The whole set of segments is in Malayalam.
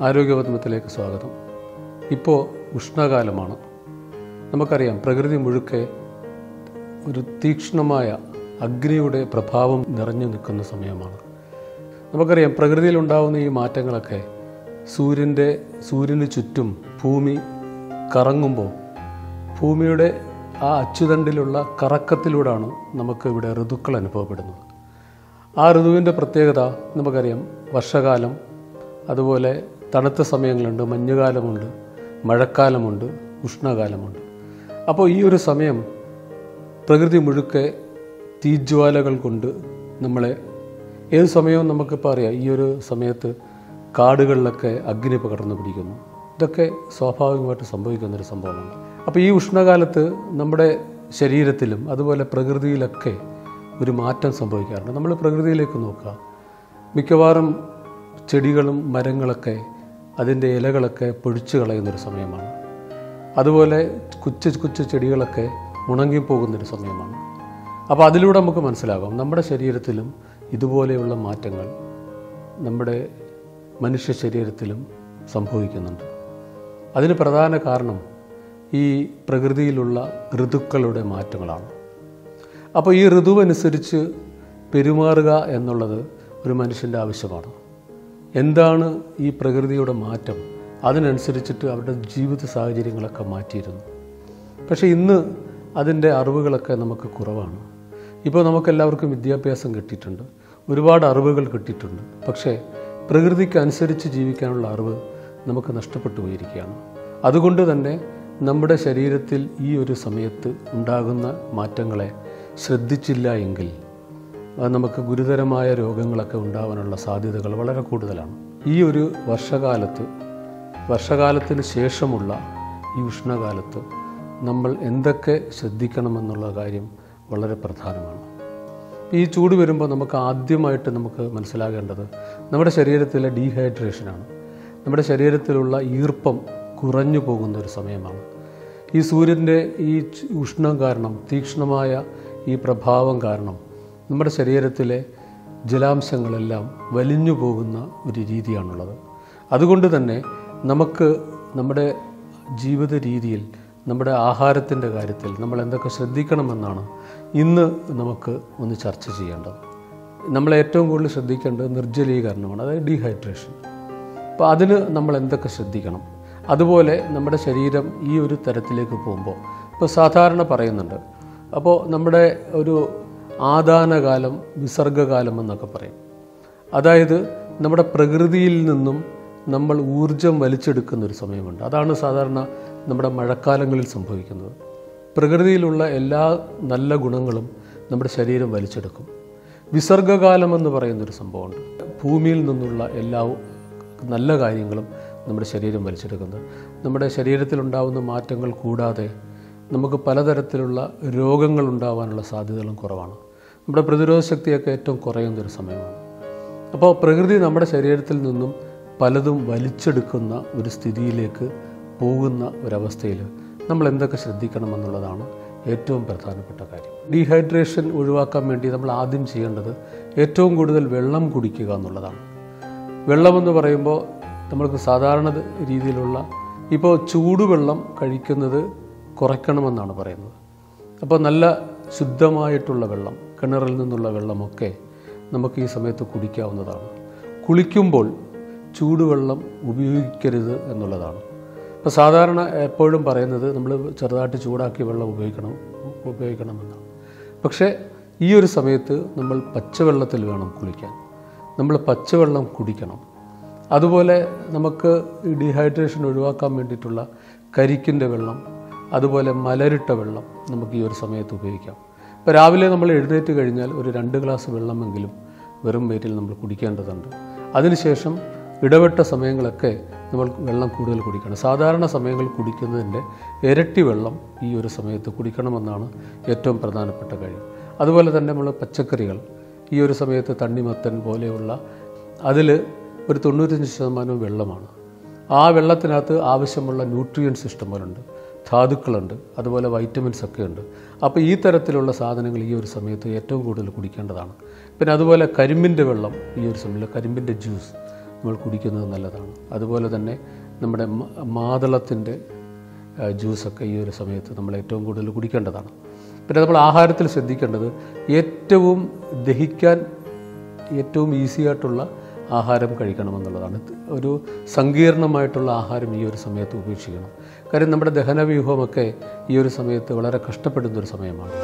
ആരോഗ്യപത്മത്തിലേക്ക് സ്വാഗതം ഇപ്പോൾ ഉഷ്ണകാലമാണ് നമുക്കറിയാം പ്രകൃതി മുഴുക്കെ ഒരു തീക്ഷ്ണമായ അഗ്നിയുടെ പ്രഭാവം നിറഞ്ഞു നിൽക്കുന്ന സമയമാണ് നമുക്കറിയാം പ്രകൃതിയിലുണ്ടാകുന്ന ഈ മാറ്റങ്ങളൊക്കെ സൂര്യൻ്റെ സൂര്യന് ചുറ്റും ഭൂമി കറങ്ങുമ്പോൾ ഭൂമിയുടെ ആ അച്ചുതണ്ടിലുള്ള കറക്കത്തിലൂടെയാണ് നമുക്ക് ഇവിടെ ഋതുക്കൾ അനുഭവപ്പെടുന്നത് ആ ഋതുവിൻ്റെ പ്രത്യേകത നമുക്കറിയാം വർഷകാലം അതുപോലെ തണുത്ത സമയങ്ങളുണ്ട് മഞ്ഞുകാലമുണ്ട് മഴക്കാലമുണ്ട് ഉഷ്ണകാലമുണ്ട് അപ്പോൾ ഈ ഒരു സമയം പ്രകൃതി മുഴുക്കെ തീജ്വാലകൾ കൊണ്ട് നമ്മളെ ഏത് സമയവും നമുക്കിപ്പോൾ അറിയാം ഈ ഒരു സമയത്ത് കാടുകളിലൊക്കെ അഗ്നി പകർന്നു പിടിക്കുന്നു ഇതൊക്കെ സ്വാഭാവികമായിട്ട് സംഭവിക്കുന്നൊരു സംഭവമാണ് അപ്പോൾ ഈ ഉഷ്ണകാലത്ത് നമ്മുടെ ശരീരത്തിലും അതുപോലെ പ്രകൃതിയിലൊക്കെ ഒരു മാറ്റം സംഭവിക്കാറുണ്ട് നമ്മൾ പ്രകൃതിയിലേക്ക് നോക്കുക മിക്കവാറും ചെടികളും മരങ്ങളൊക്കെ അതിൻ്റെ ഇലകളൊക്കെ പൊഴിച്ചു കളയുന്നൊരു സമയമാണ് അതുപോലെ കൊച്ചു കൊച്ചു ചെടികളൊക്കെ ഉണങ്ങിപ്പോകുന്നൊരു സമയമാണ് അപ്പോൾ അതിലൂടെ നമുക്ക് മനസ്സിലാകാം നമ്മുടെ ശരീരത്തിലും ഇതുപോലെയുള്ള മാറ്റങ്ങൾ നമ്മുടെ മനുഷ്യ ശരീരത്തിലും സംഭവിക്കുന്നുണ്ട് അതിന് പ്രധാന കാരണം ഈ പ്രകൃതിയിലുള്ള ഋതുക്കളുടെ മാറ്റങ്ങളാണ് അപ്പോൾ ഈ ഋതുവനുസരിച്ച് പെരുമാറുക എന്നുള്ളത് ഒരു മനുഷ്യൻ്റെ ആവശ്യമാണ് എന്താണ് ഈ പ്രകൃതിയുടെ മാറ്റം അതിനനുസരിച്ചിട്ട് അവരുടെ ജീവിത സാഹചര്യങ്ങളൊക്കെ മാറ്റിയിരുന്നു പക്ഷേ ഇന്ന് അതിൻ്റെ അറിവുകളൊക്കെ നമുക്ക് കുറവാണ് ഇപ്പോൾ നമുക്കെല്ലാവർക്കും വിദ്യാഭ്യാസം കിട്ടിയിട്ടുണ്ട് ഒരുപാട് അറിവുകൾ കിട്ടിയിട്ടുണ്ട് പക്ഷേ പ്രകൃതിക്ക് അനുസരിച്ച് ജീവിക്കാനുള്ള അറിവ് നമുക്ക് നഷ്ടപ്പെട്ടു പോയിരിക്കുകയാണ് അതുകൊണ്ട് തന്നെ നമ്മുടെ ശരീരത്തിൽ ഈ ഒരു സമയത്ത് ഉണ്ടാകുന്ന മാറ്റങ്ങളെ ശ്രദ്ധിച്ചില്ല എങ്കിൽ അത് നമുക്ക് ഗുരുതരമായ രോഗങ്ങളൊക്കെ ഉണ്ടാവാനുള്ള സാധ്യതകൾ വളരെ കൂടുതലാണ് ഈ ഒരു വർഷകാലത്ത് വർഷകാലത്തിന് ശേഷമുള്ള ഈ ഉഷ്ണകാലത്ത് നമ്മൾ എന്തൊക്കെ ശ്രദ്ധിക്കണമെന്നുള്ള കാര്യം വളരെ പ്രധാനമാണ് ഈ ചൂട് വരുമ്പോൾ നമുക്ക് ആദ്യമായിട്ട് നമുക്ക് മനസ്സിലാകേണ്ടത് നമ്മുടെ ശരീരത്തിലെ ഡീഹൈഡ്രേഷനാണ് നമ്മുടെ ശരീരത്തിലുള്ള ഈർപ്പം കുറഞ്ഞു പോകുന്ന ഒരു സമയമാണ് ഈ സൂര്യൻ്റെ ഈ ച് ഉഷ്ണം കാരണം തീക്ഷ്ണമായ ഈ പ്രഭാവം കാരണം നമ്മുടെ ശരീരത്തിലെ ജലാംശങ്ങളെല്ലാം വലിഞ്ഞു പോകുന്ന ഒരു രീതിയാണുള്ളത് അതുകൊണ്ട് തന്നെ നമുക്ക് നമ്മുടെ ജീവിത രീതിയിൽ നമ്മുടെ ആഹാരത്തിൻ്റെ കാര്യത്തിൽ നമ്മൾ എന്തൊക്കെ ശ്രദ്ധിക്കണമെന്നാണ് ഇന്ന് നമുക്ക് ഒന്ന് ചർച്ച ചെയ്യേണ്ടത് നമ്മൾ ഏറ്റവും കൂടുതൽ ശ്രദ്ധിക്കേണ്ടത് നിർജ്ജലീകരണമാണ് അതായത് ഡീഹൈഡ്രേഷൻ അപ്പോൾ അതിന് നമ്മൾ എന്തൊക്കെ ശ്രദ്ധിക്കണം അതുപോലെ നമ്മുടെ ശരീരം ഈ ഒരു തരത്തിലേക്ക് പോകുമ്പോൾ ഇപ്പോൾ സാധാരണ പറയുന്നുണ്ട് അപ്പോൾ നമ്മുടെ ഒരു ആദാനകാലം വിസർഗകാലം എന്നൊക്കെ പറയും അതായത് നമ്മുടെ പ്രകൃതിയിൽ നിന്നും നമ്മൾ ഊർജം വലിച്ചെടുക്കുന്ന ഒരു സമയമുണ്ട് അതാണ് സാധാരണ നമ്മുടെ മഴക്കാലങ്ങളിൽ സംഭവിക്കുന്നത് പ്രകൃതിയിലുള്ള എല്ലാ നല്ല ഗുണങ്ങളും നമ്മുടെ ശരീരം വലിച്ചെടുക്കും വിസർഗകാലം എന്ന് പറയുന്നൊരു സംഭവമുണ്ട് ഭൂമിയിൽ നിന്നുള്ള എല്ലാ നല്ല കാര്യങ്ങളും നമ്മുടെ ശരീരം വലിച്ചെടുക്കുന്നത് നമ്മുടെ ശരീരത്തിലുണ്ടാകുന്ന മാറ്റങ്ങൾ കൂടാതെ നമുക്ക് പലതരത്തിലുള്ള രോഗങ്ങൾ ഉണ്ടാവാനുള്ള സാധ്യതകളും കുറവാണ് നമ്മുടെ പ്രതിരോധ ശക്തിയൊക്കെ ഏറ്റവും കുറയുന്ന ഒരു സമയമാണ് അപ്പോൾ പ്രകൃതി നമ്മുടെ ശരീരത്തിൽ നിന്നും പലതും വലിച്ചെടുക്കുന്ന ഒരു സ്ഥിതിയിലേക്ക് പോകുന്ന ഒരവസ്ഥയിൽ നമ്മൾ എന്തൊക്കെ ശ്രദ്ധിക്കണമെന്നുള്ളതാണ് ഏറ്റവും പ്രധാനപ്പെട്ട കാര്യം ഡീഹൈഡ്രേഷൻ ഒഴിവാക്കാൻ വേണ്ടി നമ്മൾ ആദ്യം ചെയ്യേണ്ടത് ഏറ്റവും കൂടുതൽ വെള്ളം കുടിക്കുക എന്നുള്ളതാണ് വെള്ളമെന്ന് പറയുമ്പോൾ നമ്മൾക്ക് സാധാരണ രീതിയിലുള്ള ഇപ്പോൾ ചൂടുവെള്ളം കഴിക്കുന്നത് കുറയ്ക്കണമെന്നാണ് പറയുന്നത് അപ്പോൾ നല്ല ശുദ്ധമായിട്ടുള്ള വെള്ളം കിണറിൽ നിന്നുള്ള വെള്ളമൊക്കെ നമുക്ക് ഈ സമയത്ത് കുടിക്കാവുന്നതാണ് കുളിക്കുമ്പോൾ ചൂടുവെള്ളം ഉപയോഗിക്കരുത് എന്നുള്ളതാണ് ഇപ്പോൾ സാധാരണ എപ്പോഴും പറയുന്നത് നമ്മൾ ചെറുതായിട്ട് ചൂടാക്കി വെള്ളം ഉപയോഗിക്കണം ഉപയോഗിക്കണമെന്നാണ് പക്ഷേ ഈ ഒരു സമയത്ത് നമ്മൾ പച്ചവെള്ളത്തിൽ വേണം കുളിക്കാൻ നമ്മൾ പച്ചവെള്ളം കുടിക്കണം അതുപോലെ നമുക്ക് ഈ ഡീഹൈഡ്രേഷൻ ഒഴിവാക്കാൻ വേണ്ടിയിട്ടുള്ള കരിക്കിൻ്റെ വെള്ളം അതുപോലെ മലരിട്ട വെള്ളം നമുക്ക് ഈ ഒരു സമയത്ത് ഉപയോഗിക്കാം ഇപ്പോൾ രാവിലെ നമ്മൾ എഴുന്നേറ്റ് കഴിഞ്ഞാൽ ഒരു രണ്ട് ഗ്ലാസ് വെള്ളമെങ്കിലും വെറും വയറ്റിൽ നമ്മൾ കുടിക്കേണ്ടതുണ്ട് അതിനുശേഷം ഇടവിട്ട സമയങ്ങളൊക്കെ നമ്മൾ വെള്ളം കൂടുതൽ കുടിക്കണം സാധാരണ സമയങ്ങളിൽ കുടിക്കുന്നതിൻ്റെ ഇരട്ടി വെള്ളം ഈ ഒരു സമയത്ത് കുടിക്കണമെന്നാണ് ഏറ്റവും പ്രധാനപ്പെട്ട കാര്യം അതുപോലെ തന്നെ നമ്മൾ പച്ചക്കറികൾ ഈ ഒരു സമയത്ത് തണ്ണിമത്തൻ പോലെയുള്ള അതിൽ ഒരു തൊണ്ണൂറ്റഞ്ച് ശതമാനവും വെള്ളമാണ് ആ വെള്ളത്തിനകത്ത് ആവശ്യമുള്ള ന്യൂട്രിയൻസ് ഇഷ്ടംപോലുണ്ട് ധാതുക്കളുണ്ട് അതുപോലെ വൈറ്റമിൻസ് ഒക്കെ ഉണ്ട് അപ്പോൾ ഈ തരത്തിലുള്ള സാധനങ്ങൾ ഈ ഒരു സമയത്ത് ഏറ്റവും കൂടുതൽ കുടിക്കേണ്ടതാണ് പിന്നെ അതുപോലെ കരിമ്പിൻ്റെ വെള്ളം ഈ ഒരു സമയത്ത് കരിമ്പിൻ്റെ ജ്യൂസ് നമ്മൾ കുടിക്കുന്നത് നല്ലതാണ് അതുപോലെ തന്നെ നമ്മുടെ മ- മാതളത്തിൻ്റെ ആ, ജ്യൂസൊക്കെ ഈ ഒരു സമയത്ത് നമ്മൾ ഏറ്റവും കൂടുതൽ കുടിക്കേണ്ടതാണ് പിന്നെ നമ്മൾ ആഹാരത്തിൽ ശ്രദ്ധിക്കേണ്ടത് ഏറ്റവും ദഹിക്കാൻ ഏറ്റവും ഈസി ആയിട്ടുള്ള ആഹാരം കഴിക്കണമെന്നുള്ളതാണ് ഒരു സങ്കീർണമായിട്ടുള്ള ആഹാരം ഈ ഒരു സമയത്ത് ഉപേക്ഷിക്കണം കാര്യം നമ്മുടെ ദഹനവ്യൂഹമൊക്കെ ഈ ഒരു സമയത്ത് വളരെ കഷ്ടപ്പെടുന്ന ഒരു സമയമാണ്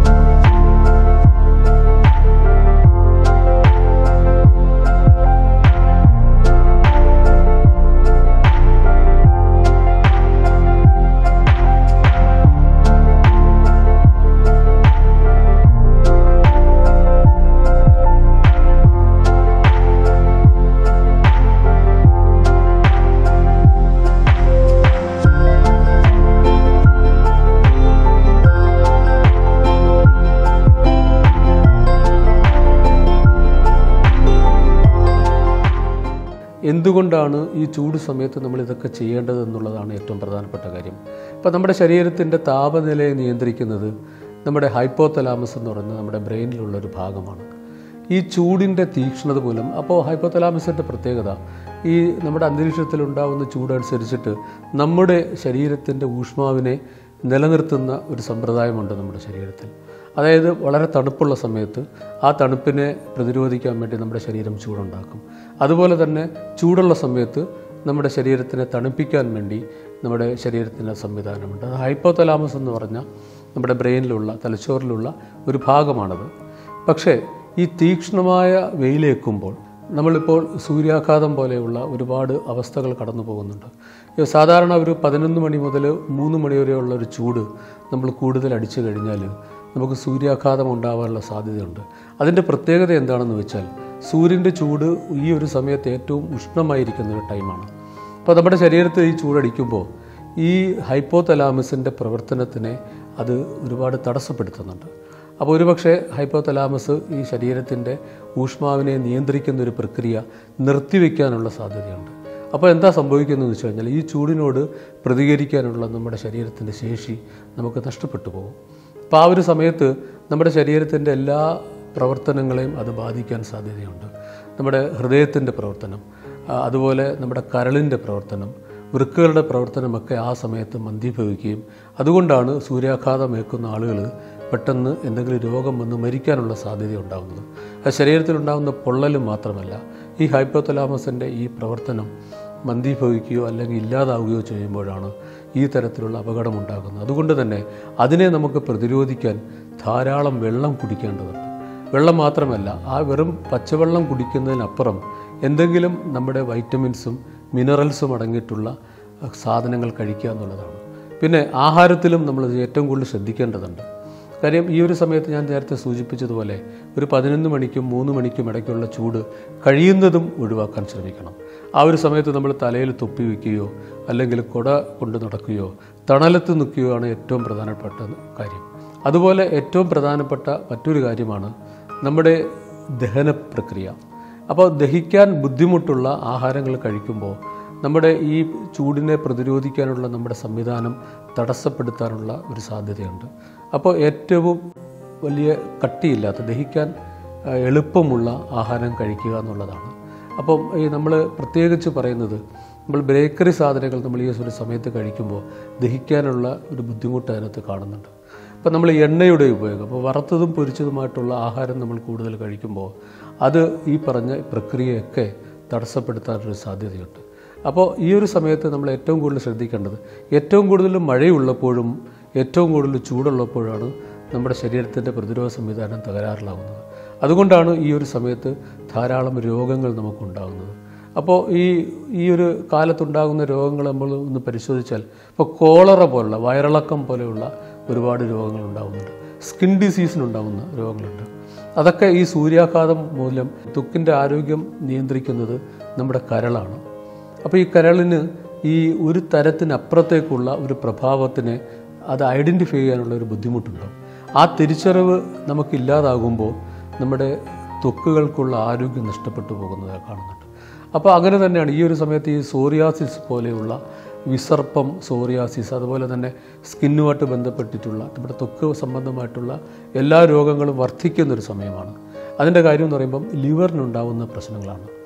എന്തുകൊണ്ടാണ് ഈ ചൂട് സമയത്ത് നമ്മൾ ഇതൊക്കെ ചെയ്യേണ്ടത് എന്നുള്ളതാണ് ഏറ്റവും പ്രധാനപ്പെട്ട കാര്യം ഇപ്പം നമ്മുടെ ശരീരത്തിൻ്റെ താപനിലയെ നിയന്ത്രിക്കുന്നത് നമ്മുടെ ഹൈപ്പോതലാമസ് എന്ന് പറയുന്ന നമ്മുടെ ബ്രെയിനിലുള്ള ഒരു ഭാഗമാണ് ഈ ചൂടിൻ്റെ തീക്ഷ്ണത മൂലം അപ്പോൾ ഹൈപ്പോതലാമസിൻ്റെ പ്രത്യേകത ഈ നമ്മുടെ അന്തരീക്ഷത്തിൽ ഉണ്ടാകുന്ന ചൂടനുസരിച്ചിട്ട് നമ്മുടെ ശരീരത്തിൻ്റെ ഊഷ്മാവിനെ നിലനിർത്തുന്ന ഒരു സമ്പ്രദായമുണ്ട് നമ്മുടെ ശരീരത്തിൽ അതായത് വളരെ തണുപ്പുള്ള സമയത്ത് ആ തണുപ്പിനെ പ്രതിരോധിക്കാൻ വേണ്ടി നമ്മുടെ ശരീരം ചൂടുണ്ടാക്കും അതുപോലെ തന്നെ ചൂടുള്ള സമയത്ത് നമ്മുടെ ശരീരത്തിനെ തണുപ്പിക്കാൻ വേണ്ടി നമ്മുടെ ശരീരത്തിൻ്റെ സംവിധാനമുണ്ട് അത് ഹൈപ്പോതലാമസ് എന്ന് പറഞ്ഞാൽ നമ്മുടെ ബ്രെയിനിലുള്ള തലച്ചോറിലുള്ള ഒരു ഭാഗമാണത് പക്ഷേ ഈ തീക്ഷ്ണമായ വെയിലേക്കുമ്പോൾ നമ്മളിപ്പോൾ സൂര്യാഘാതം പോലെയുള്ള ഒരുപാട് അവസ്ഥകൾ കടന്നു പോകുന്നുണ്ട് ഇത് സാധാരണ ഒരു പതിനൊന്ന് മണി മുതൽ മൂന്ന് മണി വരെയുള്ള ഒരു ചൂട് നമ്മൾ കൂടുതൽ അടിച്ചു കഴിഞ്ഞാൽ നമുക്ക് സൂര്യാഘാതം ഉണ്ടാവാനുള്ള സാധ്യതയുണ്ട് അതിൻ്റെ പ്രത്യേകത എന്താണെന്ന് വെച്ചാൽ സൂര്യൻ്റെ ചൂട് ഈ ഒരു സമയത്ത് ഏറ്റവും ഉഷ്ണമായിരിക്കുന്ന ഒരു ടൈമാണ് അപ്പോൾ നമ്മുടെ ശരീരത്തിൽ ഈ ചൂടടിക്കുമ്പോൾ ഈ ഹൈപ്പോതലാമസിൻ്റെ പ്രവർത്തനത്തിനെ അത് ഒരുപാട് തടസ്സപ്പെടുത്തുന്നുണ്ട് അപ്പോൾ ഒരുപക്ഷെ ഹൈപ്പോതലാമസ് ഈ ശരീരത്തിൻ്റെ ഊഷ്മാവിനെ നിയന്ത്രിക്കുന്ന ഒരു പ്രക്രിയ നിർത്തിവെക്കാനുള്ള സാധ്യതയുണ്ട് അപ്പോൾ എന്താ സംഭവിക്കുന്നതെന്ന് വെച്ച് കഴിഞ്ഞാൽ ഈ ചൂടിനോട് പ്രതികരിക്കാനുള്ള നമ്മുടെ ശരീരത്തിൻ്റെ ശേഷി നമുക്ക് നഷ്ടപ്പെട്ടു പോകും അപ്പോൾ ആ ഒരു സമയത്ത് നമ്മുടെ ശരീരത്തിൻ്റെ എല്ലാ പ്രവർത്തനങ്ങളെയും അത് ബാധിക്കാൻ സാധ്യതയുണ്ട് നമ്മുടെ ഹൃദയത്തിൻ്റെ പ്രവർത്തനം ആ, അതുപോലെ നമ്മുടെ കരളിൻ്റെ പ്രവർത്തനം വൃക്കുകളുടെ പ്രവർത്തനമൊക്കെ ആ സമയത്ത് മന്ദീഭവിക്കുകയും അതുകൊണ്ടാണ് സൂര്യാഘാതം ഏൽക്കുന്ന ആളുകൾ പെട്ടെന്ന് എന്തെങ്കിലും രോഗം വന്ന് മരിക്കാനുള്ള സാധ്യത ഉണ്ടാകുന്നത് അത് ശരീരത്തിലുണ്ടാകുന്ന പൊള്ളലും മാത്രമല്ല ഈ ഹൈപ്പോതലാമസിൻ്റെ ഈ പ്രവർത്തനം മന്ദീഭവിക്കുകയോ അല്ലെങ്കിൽ ഇല്ലാതാവുകയോ ചെയ്യുമ്പോഴാണ് ഈ തരത്തിലുള്ള അപകടം ഉണ്ടാകുന്നത് അതുകൊണ്ട് തന്നെ അതിനെ നമുക്ക് പ്രതിരോധിക്കാൻ ധാരാളം വെള്ളം കുടിക്കേണ്ടതുണ്ട് വെള്ളം മാത്രമല്ല ആ വെറും പച്ചവെള്ളം കുടിക്കുന്നതിനപ്പുറം എന്തെങ്കിലും നമ്മുടെ വൈറ്റമിൻസും മിനറൽസും അടങ്ങിയിട്ടുള്ള അഹ്, സാധനങ്ങൾ കഴിക്കുക എന്നുള്ളതാണ് പിന്നെ ആഹാരത്തിലും നമ്മൾ ഏറ്റവും കൂടുതൽ ശ്രദ്ധിക്കേണ്ടതുണ്ട് കാര്യം ഈ ഒരു സമയത്ത് ഞാൻ നേരത്തെ സൂചിപ്പിച്ചതുപോലെ ഒരു പതിനൊന്ന് മണിക്കും മൂന്ന് മണിക്കും ഇടയ്ക്കുള്ള ചൂട് കഴിയുന്നതും ഒഴിവാക്കാൻ ശ്രമിക്കണം ആ ഒരു സമയത്ത് നമ്മൾ തലയിൽ തൊപ്പി വയ്ക്കുകയോ അല്ലെങ്കിൽ കുട കൊണ്ട് നടക്കുകയോ തണലത്ത് നിൽക്കുകയോ ആണ് ഏറ്റവും പ്രധാനപ്പെട്ട കാര്യം അതുപോലെ ഏറ്റവും പ്രധാനപ്പെട്ട മറ്റൊരു കാര്യമാണ് നമ്മുടെ ദഹന പ്രക്രിയ അപ്പോൾ ദഹിക്കാൻ ബുദ്ധിമുട്ടുള്ള ആഹാരങ്ങൾ കഴിക്കുമ്പോൾ നമ്മുടെ ഈ ചൂടിനെ പ്രതിരോധിക്കാനുള്ള നമ്മുടെ സംവിധാനം തടസ്സപ്പെടുത്താനുള്ള ഒരു സാധ്യതയുണ്ട് അപ്പോൾ ഏറ്റവും വലിയ കട്ടിയില്ലാത്ത ദഹിക്കാൻ ആ, എളുപ്പമുള്ള ആഹാരം കഴിക്കുക എന്നുള്ളതാണ് അപ്പം ഈ നമ്മൾ പ്രത്യേകിച്ച് പറയുന്നത് നമ്മൾ ബേക്കറി സാധനങ്ങൾ നമ്മൾ ഈ ഒരു സമയത്ത് കഴിക്കുമ്പോൾ ദഹിക്കാനുള്ള ഒരു ബുദ്ധിമുട്ട് അതിനകത്ത് കാണുന്നുണ്ട് അപ്പം നമ്മൾ എണ്ണയുടെ ഉപയോഗം അപ്പോൾ വറുത്തതും പൊരിച്ചതുമായിട്ടുള്ള ആഹാരം നമ്മൾ കൂടുതൽ കഴിക്കുമ്പോൾ അത് ഈ പറഞ്ഞ പ്രക്രിയയൊക്കെ തടസ്സപ്പെടുത്താനൊരു സാധ്യതയുണ്ട് അപ്പോൾ ഈ ഒരു സമയത്ത് നമ്മൾ ഏറ്റവും കൂടുതൽ ശ്രദ്ധിക്കേണ്ടത് ഏറ്റവും കൂടുതൽ മഴയുള്ളപ്പോഴും ഏറ്റവും കൂടുതൽ ചൂടുള്ളപ്പോഴാണ് നമ്മുടെ ശരീരത്തിൻ്റെ പ്രതിരോധ സംവിധാനം തകരാറിലാവുന്നത് അതുകൊണ്ടാണ് ഈ ഒരു സമയത്ത് ധാരാളം രോഗങ്ങൾ നമുക്കുണ്ടാകുന്നത് അപ്പോൾ ഈ ഈ ഒരു കാലത്തുണ്ടാകുന്ന രോഗങ്ങൾ നമ്മൾ ഒന്ന് പരിശോധിച്ചാൽ ഇപ്പോൾ കോളറ പോലുള്ള വയറിളക്കം പോലെയുള്ള ഒരുപാട് രോഗങ്ങൾ ഉണ്ടാകുന്നുണ്ട് സ്കിൻ ഡിസീസിനുണ്ടാകുന്ന രോഗങ്ങളുണ്ട് അതൊക്കെ ഈ സൂര്യാഘാതം മൂലം ത്വക്കിൻ്റെ ആരോഗ്യം നിയന്ത്രിക്കുന്നത് നമ്മുടെ കരളാണ് അപ്പോൾ ഈ കരളിന് ഈ ഒരു തരത്തിനപ്പുറത്തേക്കുള്ള ഒരു പ്രഭാവത്തിനെ അത് ഐഡൻറ്റിഫൈ ചെയ്യാനുള്ള ഒരു ബുദ്ധിമുട്ടുണ്ടാവും ആ തിരിച്ചറിവ് നമുക്കില്ലാതാകുമ്പോൾ നമ്മുടെ ത്വക്കുകൾക്കുള്ള ആരോഗ്യം നഷ്ടപ്പെട്ടു പോകുന്നതായി കാണുന്നുണ്ട് അപ്പോൾ അങ്ങനെ തന്നെയാണ് ഈ ഒരു സമയത്ത് ഈ സോറിയാസിസ് പോലെയുള്ള വിസർപ്പം സോറിയാസിസ് അതുപോലെ തന്നെ സ്കിന്നുമായിട്ട് ബന്ധപ്പെട്ടിട്ടുള്ള നമ്മുടെ ത്വക്ക് സംബന്ധമായിട്ടുള്ള എല്ലാ രോഗങ്ങളും വർദ്ധിക്കുന്നൊരു സമയമാണ് അതിൻ്റെ കാര്യം എന്ന് പറയുമ്പം ലിവറിനുണ്ടാവുന്ന പ്രശ്നങ്ങളാണ്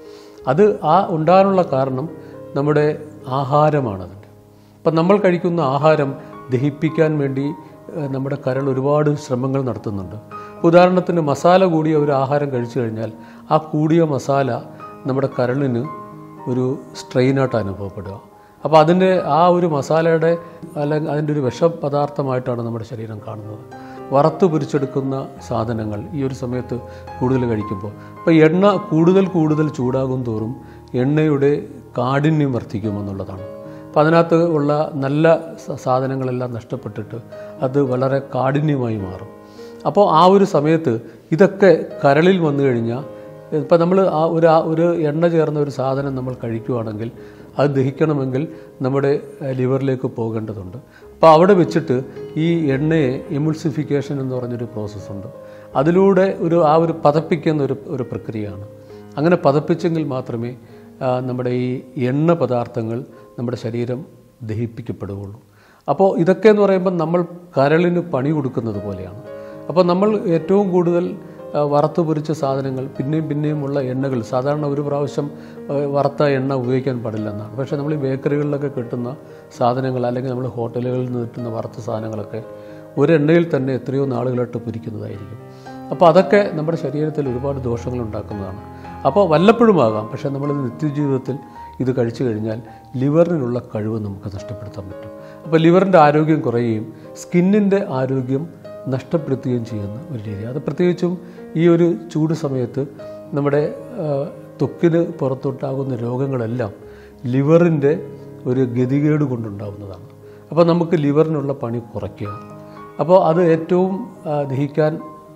അത് ആ ഉണ്ടാകാനുള്ള കാരണം നമ്മുടെ ആഹാരമാണതിൻ്റെ അപ്പം നമ്മൾ കഴിക്കുന്ന ആഹാരം ദഹിപ്പിക്കാൻ വേണ്ടി ഏഹ്, നമ്മുടെ കരൾ ഒരുപാട് ശ്രമങ്ങൾ നടത്തുന്നുണ്ട് ഉദാഹരണത്തിന് മസാല കൂടിയ ഒരു ആഹാരം കഴിച്ചു കഴിഞ്ഞാൽ ആ കൂടിയ മസാല നമ്മുടെ കരളിന് ഒരു സ്ട്രെയിനായിട്ട് അനുഭവപ്പെടുക അപ്പോൾ അതിൻ്റെ ആ ഒരു മസാലയുടെ അല്ലെങ്കിൽ അതിൻ്റെ ഒരു വിഷപദാർത്ഥമായിട്ടാണ് നമ്മുടെ ശരീരം കാണുന്നത് വറുത്ത് പൊരിച്ചെടുക്കുന്ന സാധനങ്ങൾ ഈ ഒരു സമയത്ത് കൂടുതൽ കഴിക്കുമ്പോൾ അപ്പോൾ എണ്ണ കൂടുതൽ കൂടുതൽ ചൂടാകും തോറും എണ്ണയുടെ കാഠിന്യം വർദ്ധിക്കുമെന്നുള്ളതാണ് അപ്പം അതിനകത്ത് ഉള്ള നല്ല സ- സാധനങ്ങളെല്ലാം നഷ്ടപ്പെട്ടിട്ട് അത് വളരെ കാഠിന്യമായി മാറും അപ്പോൾ ആ ഒരു സമയത്ത് ഇതൊക്കെ കരളിൽ വന്നു കഴിഞ്ഞാൽ ഇപ്പം നമ്മൾ ആ ഒരു ആ ഒരു എണ്ണ ചേർന്ന ഒരു സാധനം നമ്മൾ കഴിക്കുകയാണെങ്കിൽ അത് ദഹിക്കണമെങ്കിൽ നമ്മുടെ ഏഹ്, ലിവറിലേക്ക് പോകേണ്ടതുണ്ട് അപ്പോൾ അവിടെ വെച്ചിട്ട് ഈ എണ്ണയെ എമുൾസിഫിക്കേഷൻ എന്ന് പറഞ്ഞൊരു പ്രോസസ്സുണ്ട് അതിലൂടെ ഒരു ആ ഒരു പതപ്പിക്കുന്ന ഒരു ഒരു പ്രക്രിയയാണ് അങ്ങനെ പതപ്പിച്ചെങ്കിൽ മാത്രമേ ആ, നമ്മുടെ ഈ എണ്ണ പദാർത്ഥങ്ങൾ നമ്മുടെ ശരീരം ദഹിപ്പിക്കപ്പെടുകയുള്ളൂ അപ്പോൾ ഇതൊക്കെ എന്ന് പറയുമ്പോൾ നമ്മൾ കരളിന് പണി കൊടുക്കുന്നത് പോലെയാണ് അപ്പോൾ നമ്മൾ ഏറ്റവും കൂടുതൽ ആ, വറുത്ത് പൊരിച്ച സാധനങ്ങൾ പിന്നെയും പിന്നെയും ഉള്ള എണ്ണകൾ സാധാരണ ഒരു പ്രാവശ്യം ആ, വറുത്ത എണ്ണ ഉപയോഗിക്കാൻ പാടില്ല എന്നാണ് പക്ഷേ നമ്മൾ ഈ ബേക്കറികളിലൊക്കെ കിട്ടുന്ന സാധനങ്ങൾ അല്ലെങ്കിൽ നമ്മൾ ഹോട്ടലുകളിൽ നിന്ന് കിട്ടുന്ന വറുത്ത സാധനങ്ങളൊക്കെ ഒരു എണ്ണയിൽ തന്നെ എത്രയോ നാളുകളായിട്ട് പൊരിക്കുന്നതായിരിക്കും അപ്പോൾ അതൊക്കെ നമ്മുടെ ശരീരത്തിൽ ഒരുപാട് ദോഷങ്ങൾ ഉണ്ടാക്കുന്നതാണ് അപ്പോൾ വല്ലപ്പോഴുമാകാം പക്ഷേ നമ്മൾ നിത്യജീവിതത്തിൽ ഇത് കഴിച്ചു കഴിഞ്ഞാൽ ലിവറിനുള്ള കഴിവ് നമുക്ക് നഷ്ടപ്പെടുത്താൻ പറ്റും അപ്പോൾ ലിവറിൻ്റെ ആരോഗ്യം കുറയുകയും സ്കിന്നിൻ്റെ ആരോഗ്യം നഷ്ടപ്പെടുത്തുകയും ചെയ്യുന്ന ഒരു രീതി അത് പ്രത്യേകിച്ചും ഈ ഒരു ചൂട് സമയത്ത് നമ്മുടെ ആ, ത്വക്കിന് പുറത്തോട്ടാകുന്ന രോഗങ്ങളെല്ലാം ലിവറിൻ്റെ ഒരു ഗതികേട് കൊണ്ടുണ്ടാകുന്നതാണ് അപ്പോൾ നമുക്ക് ലിവറിനുള്ള പണി കുറയ്ക്കുക അപ്പോൾ അത് ഏറ്റവും ആ, ദഹിക്കാൻ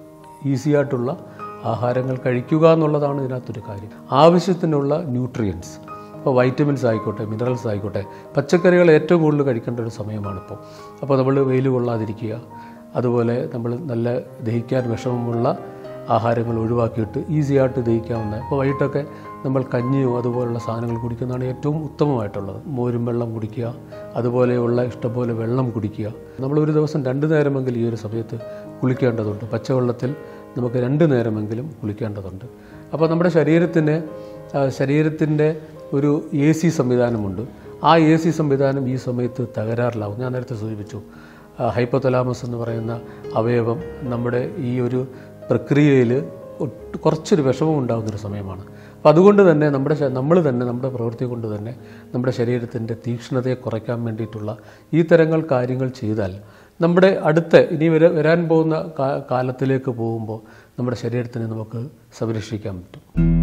ഈസി ആയിട്ടുള്ള ആഹാരങ്ങൾ കഴിക്കുക എന്നുള്ളതാണ് ഇതിനകത്തൊരു കാര്യം ആവശ്യത്തിനുള്ള ന്യൂട്രിയൻസ് ഇപ്പോൾ വൈറ്റമിൻസ് ആയിക്കോട്ടെ മിനറൽസ് ആയിക്കോട്ടെ പച്ചക്കറികൾ ഏറ്റവും കൂടുതൽ കഴിക്കേണ്ട ഒരു സമയമാണിപ്പോൾ അപ്പോൾ നമ്മൾ വെയിൽ കൊള്ളാതിരിക്കുക അതുപോലെ നമ്മൾ നല്ല ദഹിക്കാൻ വിഷമമുള്ള ആഹാരങ്ങൾ ഒഴിവാക്കിയിട്ട് ഈസി ആയിട്ട് ദഹിക്കാവുന്ന ഇപ്പോൾ വൈകിട്ടൊക്കെ നമ്മൾ കഞ്ഞിയോ അതുപോലുള്ള സാധനങ്ങൾ കുടിക്കുന്നതാണ് ഏറ്റവും ഉത്തമമായിട്ടുള്ളത് മോരും വെള്ളം കുടിക്കുക അതുപോലെയുള്ള ഇഷ്ടംപോലെ വെള്ളം കുടിക്കുക നമ്മൾ ഒരു ദിവസം രണ്ട് നേരമെങ്കിലും ഈ ഒരു സമയത്ത് കുളിക്കേണ്ടതുണ്ട് പച്ചവെള്ളത്തിൽ നമുക്ക് രണ്ട് നേരമെങ്കിലും കുളിക്കേണ്ടതുണ്ട് അപ്പോൾ നമ്മുടെ ശരീരത്തിന് ആ, ശരീരത്തിൻ്റെ ഒരു എ സി സംവിധാനമുണ്ട് ആ എ സി സംവിധാനം ഈ സമയത്ത് തകരാറിലാവും ഞാൻ നേരത്തെ സൂചിപ്പിച്ചു ഹൈപ്പോതലാമസ് എന്ന് പറയുന്ന അവയവം നമ്മുടെ ഈ ഒരു പ്രക്രിയയിൽ ഒട്ട് കുറച്ചൊരു വിഷമം ഉണ്ടാകുന്നൊരു സമയമാണ് അപ്പോൾ അതുകൊണ്ട് തന്നെ നമ്മുടെ നമ്മൾ തന്നെ നമ്മുടെ പ്രവൃത്തി കൊണ്ട് തന്നെ നമ്മുടെ ശരീരത്തിൻ്റെ തീക്ഷ്ണതയെ കുറയ്ക്കാൻ വേണ്ടിയിട്ടുള്ള ഈ തരങ്ങൾ കാര്യങ്ങൾ ചെയ്താൽ നമ്മുടെ അടുത്ത ഇനി വര വരാൻ പോകുന്ന കാ- കാലത്തിലേക്ക് പോകുമ്പോൾ നമ്മുടെ ശരീരത്തിനെ നമുക്ക് സംരക്ഷിക്കാൻ പറ്റും